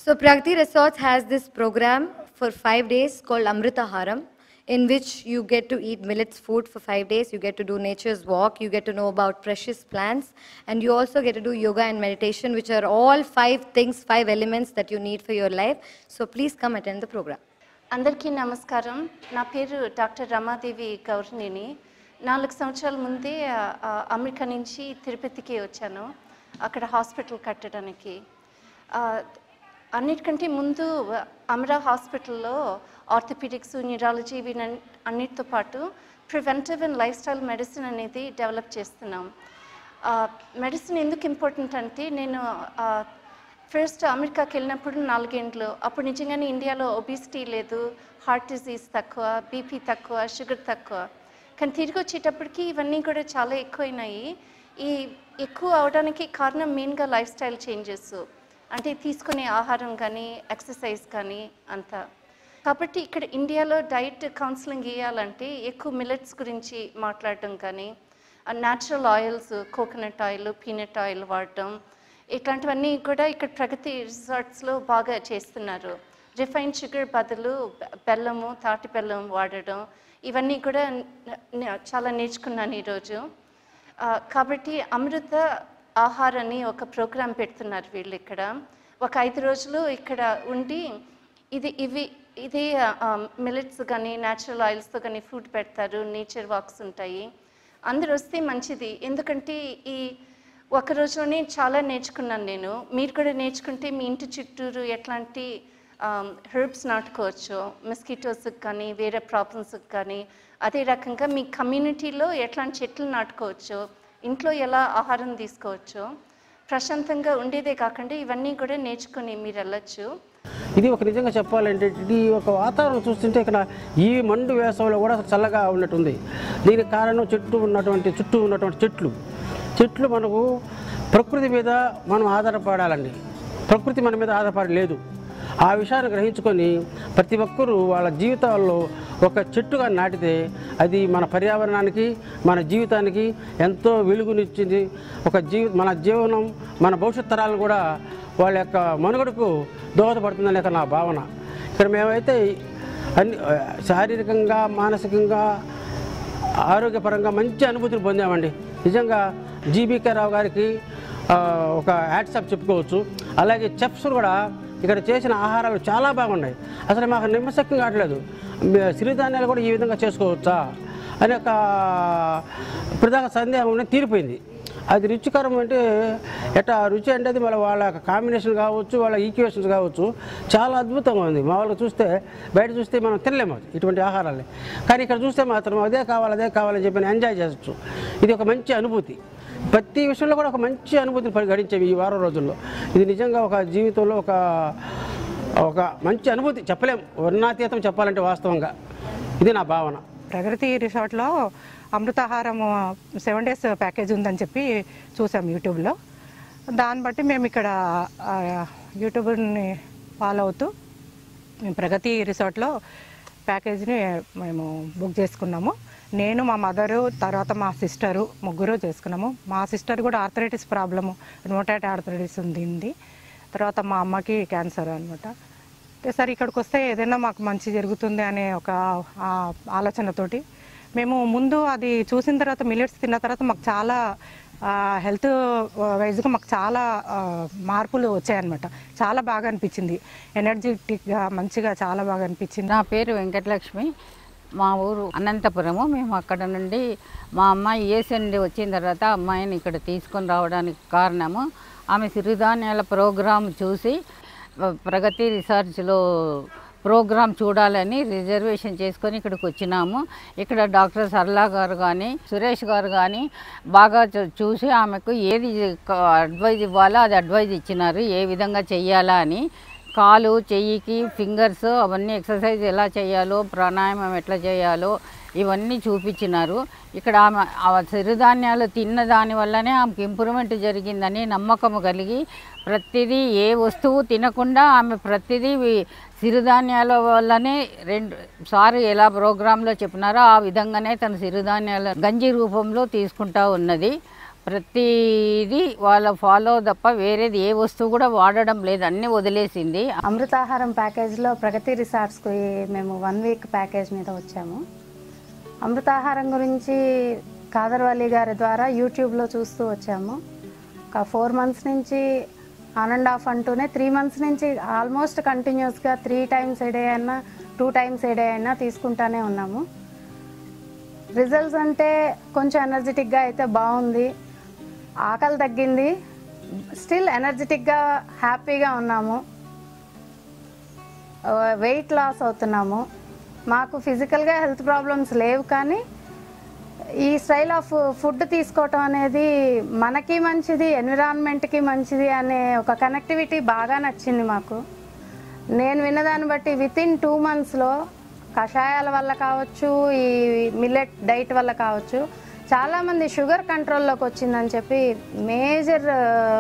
So Pragati Resorts has this program for five days called Amrita Haram, in which you get to eat millets food for five days. You get to do nature's walk. You get to know about precious plants, and you also get to do yoga and meditation, which are all five things, five elements that you need for your life. So please come attend the program. అందరికీ నమస్కారం నా పేరు doctor Ramadevi గౌర్నిని నాలుగు సంవత్సరాల ముందే ఆ, ఆ, America నుంచి తిరుపతికి వచ్చాను అక్కడ హాస్పిటల్ కట్టడానికి ఆ, అన్నిటికంటే ముందు అమరా హాస్పిటల్లో ఆర్థోపెడిక్స్ న్యూరాలజీ ఇవి అన్నిటితో పాటు preventive and lifestyle medicine అనేది డెవలప్ చేస్తున్నాం మెడిసిన్ ఎందుకు ఇంపార్టెంట్ అంటే నేను ఆ, ఫస్ట్ అమెరికాకి వెళ్ళినప్పుడు నాలుగేండ్లు అప్పుడు నిజంగానే ఇండియాలో ఒబిసిటీ లేదు హార్ట్ డిజీజ్ తక్కువ బీపీ తక్కువ షుగర్ తక్కువ కానీ తిరిగి వచ్చేటప్పటికి ఇవన్నీ కూడా చాలా ఎక్కువైనాయి ఈ ఎక్కువ అవడానికి కారణం మెయిన్గా లైఫ్ స్టైల్ చేంజెస్ అంటే తీసుకునే ఆహారం కానీ ఎక్సర్సైజ్ కానీ అంతా కాబట్టి ఇక్కడ ఇండియాలో డైట్ కౌన్సిలింగ్ ఇవ్వాలంటే ఎక్కువ మిల్లెట్స్ గురించి మాట్లాడటం కానీ natural oils coconut oil peanut oil వాడటం ఇట్లాంటివన్నీ కూడా ఇక్కడ ప్రగతి రిసార్ట్స్లో బాగా చేస్తున్నారు రిఫైన్డ్ షుగర్ బదులు బె- బెల్లము తాటి బెల్లం వాడడం ఇవన్నీ కూడా న- న- చాలా నేర్చుకున్నాను ఈరోజు ఆ, కాబట్టి అమృత ఆహారాన్ని ఒక ప్రోగ్రాం పెడుతున్నారు వీళ్ళు ఇక్కడ ఒక ఐదు రోజులు ఇక్కడ ఉండి ఇది ఇవి ఇది మిల్లెట్స్ కానీ న్యాచురల్ ఆయిల్స్తో కానీ ఫుడ్ పెడతారు నేచర్ వాక్స్ ఉంటాయి అందరు వస్తే మంచిది ఎందుకంటే ఈ ఒక రోజులోనే చాలా నేర్చుకున్నాను నేను మీరు కూడా నేర్చుకుంటే మీ ఇంటి చుట్టూరు ఎట్లాంటి హెర్బ్స్ నాటుకోవచ్చు మస్కిటోస్కి కానీ వేరే ప్రాబ్లమ్స్కి కానీ అదే రకంగా మీ కమ్యూనిటీలో ఎట్లాంటి చెట్లు నాటుకోవచ్చు ఇంట్లో ఎలా ఆహారం తీసుకోవచ్చు ప్రశాంతంగా ఉండేదే కాకుండా ఇవన్నీ కూడా నేర్చుకొని మీరు వెళ్ళొచ్చు ఇది ఒక నిజంగా చెప్పాలంటే ఇది ఒక వాతావరణం చూస్తుంటే ఇక్కడ ఈ మండు వేసవిలో కూడా చల్లగా ఉన్నట్టుంది దీనికి కారణం చుట్టూ ఉన్నటువంటి చుట్టూ ఉన్నటువంటి చెట్లు చెట్లు మనకు ప్రకృతి మీద మనం ఆధారపడాలండి ప్రకృతి మన మీద ఆధారపడి లేదు ఆ విషయాన్ని గ్రహించుకొని ప్రతి ఒక్కరూ వాళ్ళ జీవితాల్లో ఒక చెట్టుగా నాటితే అది మన పర్యావరణానికి మన జీవితానికి ఎంతో వెలుగునిచ్చింది ఒక జీవి మన జీవనం మన భవిష్యత్ తరాలు కూడా వాళ్ళ యొక్క మనుగడకు దోహదపడుతుందనే నా భావన ఇక్కడ మేమైతే అన్ని ఆ, శారీరకంగా మానసికంగా ఆరోగ్యపరంగా మంచి అనుభూతిని పొందామండి నిజంగా జీబీకే రావు గారికి ఆ, ఒక యాడ్సాప్ చెప్పుకోవచ్చు అలాగే చెఫ్స్ కూడా ఇక్కడ చేసిన ఆహారాలు చాలా బాగున్నాయి అసలు మాకు నిమ్మశక్యం కావట్లేదు మే- సిరిధాన్యాలు కూడా ఈ విధంగా చేసుకోవచ్చా అనే ఒక ప్రధాన సందేహం అనేది తీరిపోయింది అది రుచికరం అంటే ఎట్లా రుచి అంటే అది మళ్ళీ వాళ్ళ కాంబినేషన్ కావచ్చు వాళ్ళ ఈక్వేషన్స్ కావచ్చు చాలా అద్భుతంగా ఉంది మామూలుగా చూస్తే బయట చూస్తే మనం తినలేము అది ఇటువంటి ఆహారాలు కానీ ఇక్కడ చూస్తే మాత్రం అదే కావాలి అదే కావాలని చెప్పి ఎంజాయ్ చేయొచ్చు ఇది ఒక మంచి అనుభూతి ప్రతి విషయంలో కూడా ఒక మంచి అనుభూతిని పరి- గడించేవి ఈ వారం రోజుల్లో ఇది నిజంగా ఒక జీవితంలో ఒక ఒక మంచి అనుభూతి చెప్పలేం వర్ణాతీతం చెప్పాలంటే వాస్తవంగా ఇది నా భావన ప్రగతి రిసార్ట్లో అమృతాహారం సెవెన్ డేస్ ప్యాకేజ్ ఉందని చెప్పి చూసాం యూట్యూబ్లో దాన్ని బట్టి మేము ఇక్కడ ఆ, యూట్యూబ్ని ఫాలో అవుతూ మేము ప్రగతి రిసార్ట్లో ప్యాకేజ్ని మేము బుక్ చేసుకున్నాము నేను మా మదరు తర్వాత మా సిస్టరు ముగ్గురు చేసుకున్నాము మా సిస్టర్ కూడా ఆర్థరైటిస్ ప్రాబ్లము రుమటాట్ ఆర్థరైటిస్ ఉంది తర్వాత మా అమ్మకి క్యాన్సర్ అనమాట అంటే సరే ఇక్కడికి వస్తే ఏదైనా మాకు మంచి జరుగుతుంది అనే ఒక ఆ, ఆలోచనతోటి మేము ముందు అది చూసిన తర్వాత మిల్లెట్స్ తిన్న తర్వాత మాకు చాలా హెల్త్ వైజ్గా మాకు చాలా ఆ, మార్పులు వచ్చాయన్నమాట చాలా బాగా అనిపించింది ఎనర్జెటిక్గా మంచిగా చాలా బాగా అనిపించింది నా పేరు వెంకటలక్ష్మి మా ఊరు అనంతపురము మేము అక్కడ నుండి మా అమ్మాయి ఏసీ నుండి వచ్చిన తర్వాత అమ్మాయిని ఇక్కడ తీసుకొని రావడానికి కారణము ఆమె సిరిధాన్యాల ప్రోగ్రాం చూసి వ- ప్రగతి రీసెర్చ్లో ప్రోగ్రాం చూడాలని రిజర్వేషన్ చేసుకొని ఇక్కడికి వచ్చినాము ఇక్కడ డాక్టర్ సరళా గారు కానీ సురేష్ గారు కానీ బాగా చూ- చూసి ఆమెకు ఏది అడ్వైజ్ ఇవ్వాలో అది అడ్వైజ్ ఇచ్చినారు ఏ విధంగా చెయ్యాలా అని కాలు చెయ్యికి ఫింగర్స్ అవన్నీ ఎక్సర్సైజ్ ఎలా చేయాలో ప్రాణాయామం ఎట్లా చేయాలో ఇవన్నీ చూపించినారు ఇక్కడ ఆమె ఆ సిరిధాన్యాలు తిన్న దాని వల్లనే ఆమెకు ఇంప్రూవ్మెంట్ జరిగిందని నమ్మకం కలిగి ప్రతిదీ ఏ వస్తువు తినకుండా ఆమె ప్రతిదీ వి- సిరిధాన్యాల వల్లనే రెండు సార్ ఎలా ప్రోగ్రాంలో చెప్పినారో ఆ విధంగానే తన సిరిధాన్యాల గంజి రూపంలో తీసుకుంటా ఉన్నది ప్రతిదీ వాళ్ళ ఫాలో తప్ప వేరేది ఏ వస్తువు కూడా వాడడం లేదు అన్నీ వదిలేసింది అమృతాహారం ప్యాకేజ్లో ప్రగతి రిసార్ట్స్కి మేము వన్ వీక్ ప్యాకేజ్ మీద వచ్చాము అమృతాహారం గురించి కాదర్వల్లి గారి ద్వారా యూట్యూబ్లో చూస్తూ వచ్చాము ఒక ఫోర్ మంత్స్ నుంచి ఆన్ అండ్ ఆఫ్ అంటూనే త్రీ మంత్స్ నుంచి ఆల్మోస్ట్ కంటిన్యూస్గా త్రీ టైమ్స్ ఏ డే అయినా టూ టైమ్స్ ఏ డే అయినా తీసుకుంటానే ఉన్నాము రిజల్ట్స్ అంటే కొంచెం ఎనర్జెటిక్గా అయితే బాగుంది ఆకలి తగ్గింది స్టిల్ ఎనర్జెటిక్గా హ్యాపీగా ఉన్నాము వెయిట్ లాస్ అవుతున్నాము మాకు ఫిజికల్గా హెల్త్ ప్రాబ్లమ్స్ లేవు కానీ ఈ స్టైల్ ఆఫ్ ఫుడ్ తీసుకోవటం అనేది మనకి మంచిది ఎన్విరాన్మెంట్కి మంచిది అనే ఒక కనెక్టివిటీ బాగా నచ్చింది మాకు నేను విన్నదాన్ని బట్టి విత్ ఇన్ టూ మంత్స్లో కషాయాల వల్ల కావచ్చు ఈ మిల్లెట్ డైట్ వల్ల కావచ్చు చాలామంది షుగర్ కంట్రోల్లోకి వచ్చిందని చెప్పి మేజర్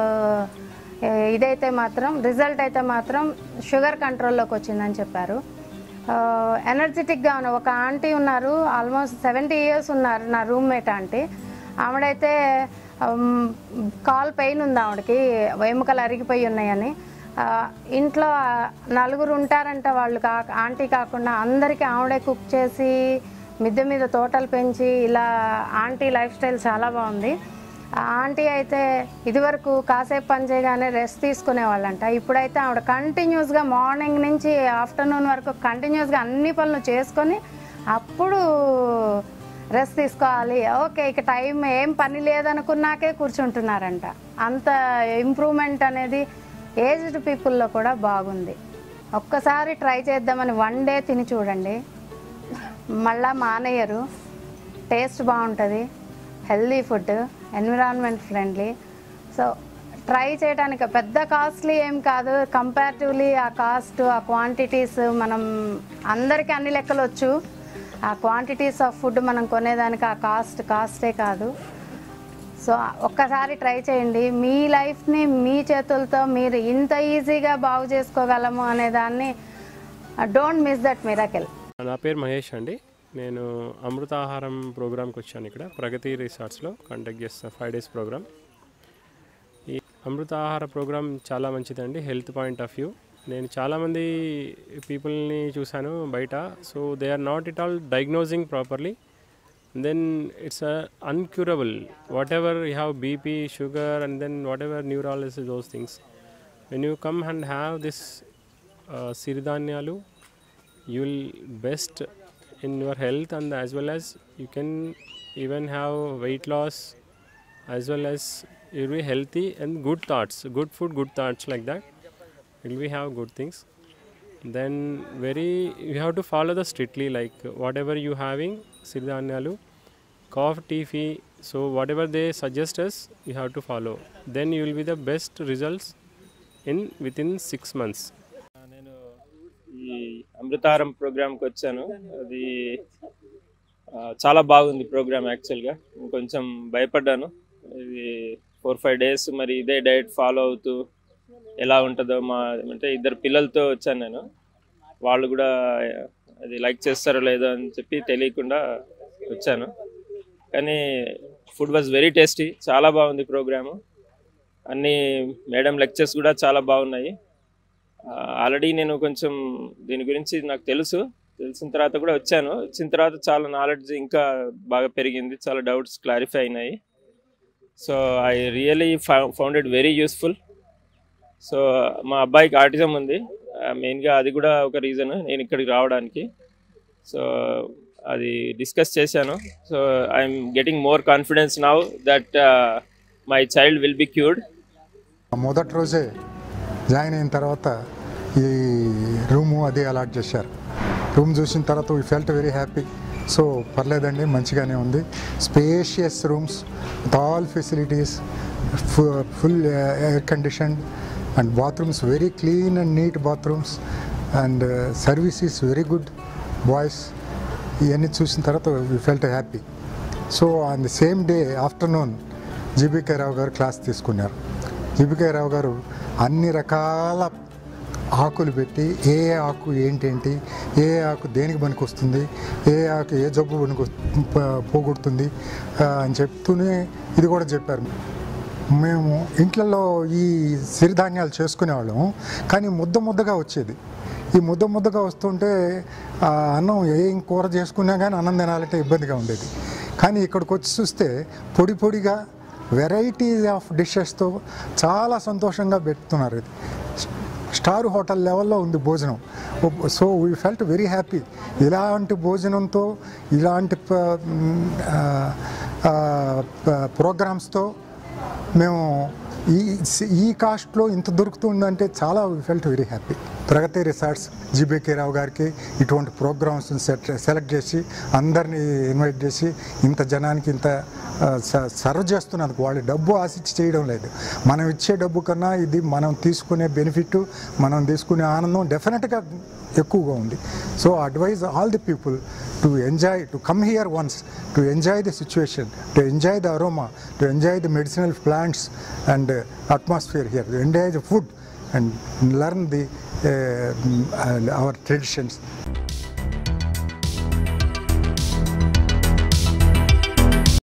ఇదైతే మాత్రం రిజల్ట్ అయితే మాత్రం షుగర్ కంట్రోల్లోకి వచ్చిందని చెప్పారు ఎనర్జెటిక్గా ఉన్న ఒక ఆంటీ ఉన్నారు ఆల్మోస్ట్ సెవెంటీ ఇయర్స్ ఉన్నారు నా రూమ్మేట్ ఆంటీ ఆవిడైతే ఉమ్, కాల్ పెయిన్ ఉంది ఆవిడకి ఎముకలు అరిగిపోయి ఉన్నాయని ఆ, ఇంట్లో నలుగురు ఉంటారంట వాళ్ళు కా ఆంటీ కాకుండా అందరికీ ఆవిడే కుక్ చేసి మిద్దె మీద తోటలు పెంచి ఇలా ఆంటీ లైఫ్ స్టైల్ చాలా బాగుంది ఆ ఆంటీ అయితే ఇదివరకు కాసేపు పని చేయగానే రెస్ట్ తీసుకునేవాళ్ళంట ఇప్పుడైతే ఆవిడ కంటిన్యూస్గా మార్నింగ్ నుంచి ఆఫ్టర్నూన్ వరకు కంటిన్యూస్గా అన్ని పనులు చేసుకొని అప్పుడు రెస్ట్ తీసుకోవాలి ఓకే ఇక టైం ఏం పని లేదనుకున్నాకే కూర్చుంటున్నారంట అంత ఇంప్రూవ్మెంట్ అనేది ఏజ్డ్ పీపుల్లో కూడా బాగుంది ఒక్కసారి ట్రై చేద్దామని వన్ డే తిని చూడండి మళ్ళా మానేయరు టేస్ట్ బాగుంటుంది healthy food environment friendly so try చేయడానికి పెద్ద కాస్ట్లీ ఏం కాదు కంపారిటివ్లీ ఆ కాస్ట్ ఆ క్వాంటిటీస్ మనం అందరికీ అన్ని లెక్కలు వచ్చు ఆ క్వాంటిటీస్ ఆఫ్ ఫుడ్ మనం కొనేదానికి ఆ కాస్ట్ కాస్టే కాదు సో ఒక్కసారి ట్రై చేయండి మీ లైఫ్ని మీ చేతులతో మీరు ఇంత ఈజీగా బాగు చేసుకోగలము అనే దాన్ని డోంట్ మిస్ దట్ మిరాకెల్ నా పేరు మహేష్ అండి నేను అమృతాహారం ప్రోగ్రామ్కి వచ్చాను ఇక్కడ ప్రగతి రిసార్ట్స్లో కండక్ట్ చేస్తాను ఫైవ్ డేస్ ప్రోగ్రామ్ ఈ అమృతాహార ప్రోగ్రామ్ చాలా మంచిదండి హెల్త్ పాయింట్ ఆఫ్ వ్యూ నేను చాలామంది పీపుల్ని చూశాను బయట so they are not it all diagnosing properly then it's uh, uncurable whatever you have bp sugar and then whatever neurology those things when you come and have this uh, siridhanyalu you will best in your health and as well as you can even have weight loss as well as you'll be healthy and good thoughts good food good thoughts like that will we have good things then very you have to follow the strictly like whatever you having sirdhanyalu cough tea fee so whatever they suggest us you have to follow then you will be the best results in within 6 months నేను ఈ అమృతారం ప్రోగ్రామ్కి వచ్చాను అది ఆ, చాలా బాగుంది programme యాక్చువల్గా కొంచెం భయపడ్డాను ఇది ఫోర్ ఫైవ్ డేస్ మరి ఇదే డైట్ ఫాలో అవుతూ ఎలా ఉంటుందో మా అంటే ఇద్దరు పిల్లలతో వచ్చాను నేను వాళ్ళు కూడా అది లైక్ చేస్తారో లేదో అని చెప్పి తెలియకుండా వచ్చాను కానీ ఫుడ్ వాజ్ వెరీ టేస్టీ చాలా బాగుంది ప్రోగ్రాము అన్ని మేడం లెక్చర్స్ కూడా చాలా బాగున్నాయి ఆల్రెడీ నేను కొంచెం దీని గురించి నాకు తెలుసు తెలిసిన తర్వాత కూడా వచ్చాను వచ్చిన తర్వాత చాలా నాలెడ్జ్ ఇంకా బాగా పెరిగింది చాలా డౌట్స్ క్లారిఫై అయినాయి so I really found it very useful so మా అబ్బాయికి ఆర్టిజం ఉంది మెయిన్గా అది కూడా ఒక రీజన్ నేను ఇక్కడికి రావడానికి సో అది డిస్కస్ చేశాను so I'm getting more confidence now that my child will be cured మొదటి రోజే జాయిన్ అయిన తర్వాత ఈ రూము అది అలాట్ చేశారు రూమ్ చూసిన తర్వాత we felt very happy so పర్లేదండి మంచిగానే ఉంది spacious rooms with all facilities full air condition and bathrooms very clean and neat bathrooms and service is very good boys ఇవన్నీ చూసిన తర్వాత we felt happy so on the same day afternoon GBK Rao garu class తీసుకున్నారు GBK Rao గారు అన్ని రకాల ఆకులు పెట్టి ఏ ఏ ఆకు ఏంటేంటి ఏ ఏ ఆకు దేనికి పనికొస్తుంది ఏ ఏ ఆకు ఏ జబ్బు పనికి పోగొడుతుంది ఆ, అని చెప్తూనే ఇది కూడా చెప్పారు మేము ఇంట్లలో ఈ సిరిధాన్యాలు చేసుకునేవాళ్ళం కానీ ముద్ద ముద్దగా వచ్చేది ఈ ముద్ద ముద్దగా వస్తుంటే ఆ అన్నం ఏం కూర చేసుకున్నా కానీ అన్నం తినాలంటే ఇబ్బందిగా ఉండేది కానీ ఇక్కడికి వచ్చి చూస్తే పొడి పొడిగా వెరైటీ ఆఫ్ డిషెస్తో చాలా సంతోషంగా పెడుతున్నారు ఇది స్టార్ హోటల్ లెవెల్లో ఉంది భోజనం so we felt very happy ఇలాంటి భోజనంతో ఇలాంటి ప్రోగ్రామ్స్తో మేము ఈ ఈ కాస్ట్లో ఇంత దొరుకుతుందంటే చాలా felt very happy Pragati resorts GBK Rao గారికి ఇటువంటి ప్రోగ్రామ్స్ సెట్ సెలెక్ట్ చేసి అందరినీ ఇన్వైట్ చేసి ఇంత జనానికి ఇంత ఆ, స- సర్వ్ చేస్తున్నందుకు వాళ్ళు డబ్బు ఆశించి చేయడం లేదు మనం ఇచ్చే డబ్బు కన్నా ఇది మనం తీసుకునే బెనిఫిట్ మనం తీసుకునే ఆనందం డెఫినెట్గా ఎక్కువగా ఉంది so advise all the people to enjoy to come here once to enjoy the situation to enjoy the aroma to enjoy the medicinal plants and atmosphere here enjoy the food and learn the our traditions